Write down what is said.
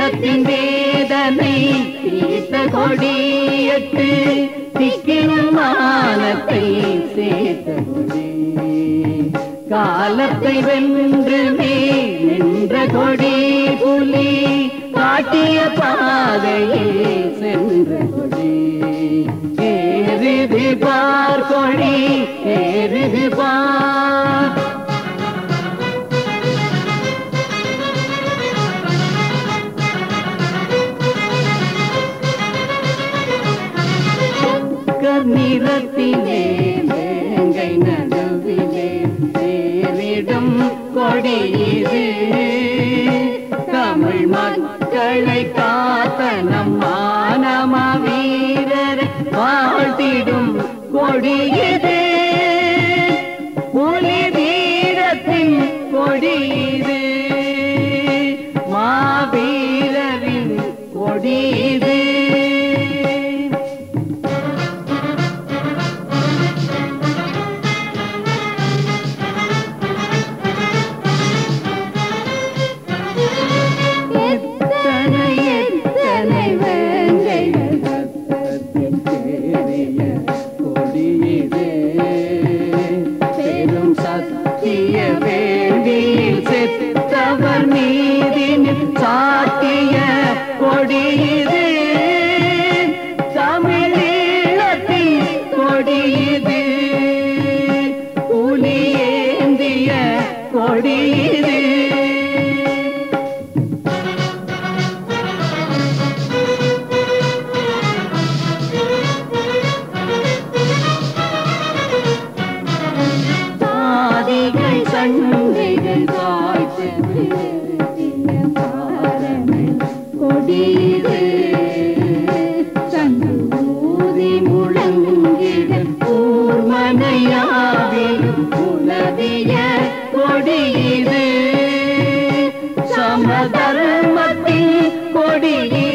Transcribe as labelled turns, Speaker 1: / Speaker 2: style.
Speaker 1: உள்ளத்தின் வேதனை தீர்த்த கொடியட்டு திக்கினும் மானத்தை சேர்த்த கொடி காலத்தை வென்று மேல் நின்ற கொடி புலி காட்டிய பாதையில் சென்ற கொடி ஏறுது பார் கொடி ஏறுது பார் கர்நிறத்திலே வேங்கை நடுவிலே தேரிடும் கொடியிது தமிழ் மக்களை காத்த நம் மானம வீரர் வாழ்த்திடும் கொடியிது புலி வீரத்தின் கொடியிது மாவீரரின் கொடியிது எத்தனை எத்தனை வேங்கைகள் ரத்தத்தில் தேறிய கொடியிது பெரும் சத்திய வேள்வியில் செத்தவர் மீதினில் சாட்டிய கொடியிது தமிழீழத்தின் கொடியிது புலியேந்திய கொடியிது சாதிகள் சண்டைகள் காய்த்து நிறுத்திய பாரணை கொடியது சங்கு ஊதி முழங்கிட கூர்மனையாவில் உலவிய கொடியது சமதர்மத்தின் கொடியது